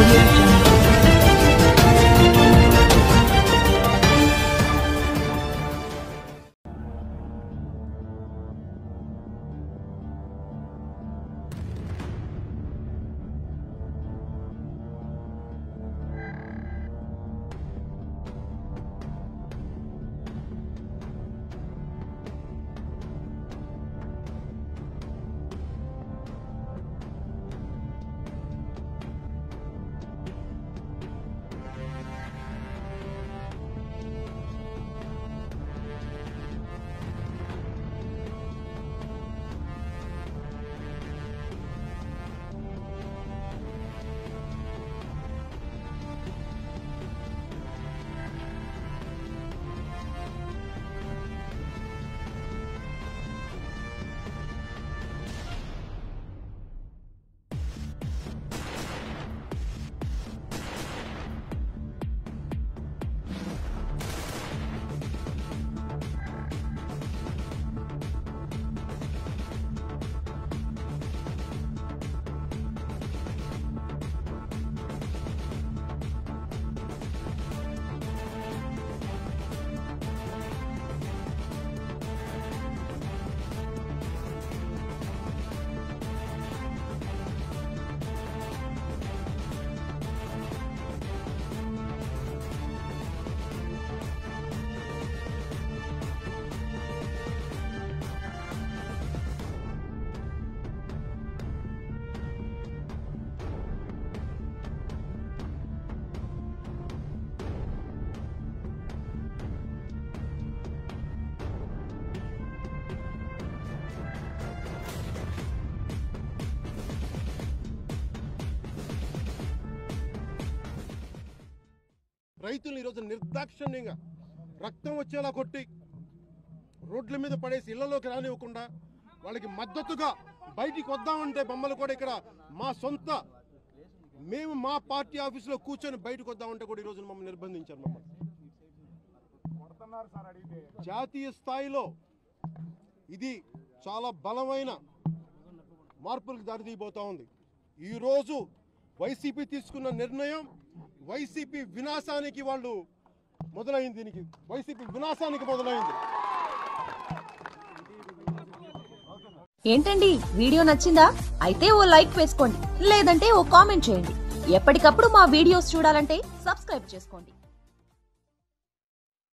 audio jungle. రైతులు ఈరోజు నిర్దాక్షిణ్యంగా రక్తం వచ్చేలా కొట్టి రోడ్ల మీద పడేసి ఇళ్లలోకి రానివ్వకుండా వాళ్ళకి మద్దతుగా బయటికి వద్దామంటే మమ్మల్ని కూడా ఇక్కడ మా సొంత మేము మా పార్టీ ఆఫీసులో కూర్చొని బయటకు వద్దామంటే కూడా ఈరోజు మమ్మల్ని నిర్బంధించారు మమ్మల్ని జాతీయ స్థాయిలో ఇది చాలా బలమైన మార్పులకు దారితీయబోతా ఉంది ఈరోజు వైసీపీ తీసుకున్న నిర్ణయం వైసీపీ వినాశానికి వాళ్ళు మొదలైంది దీనికి వైసీపీ వినాశానికి మొదలైంది ఏంటండి వీడియో నచ్చిందా అయితే ఓ లైక్ వేసుకోండి లేదంటే ఓ కామెంట్ చేయండి ఎప్పటికప్పుడు మా వీడియోస్ చూడాలంటే సబ్స్క్రైబ్ చేసుకోండి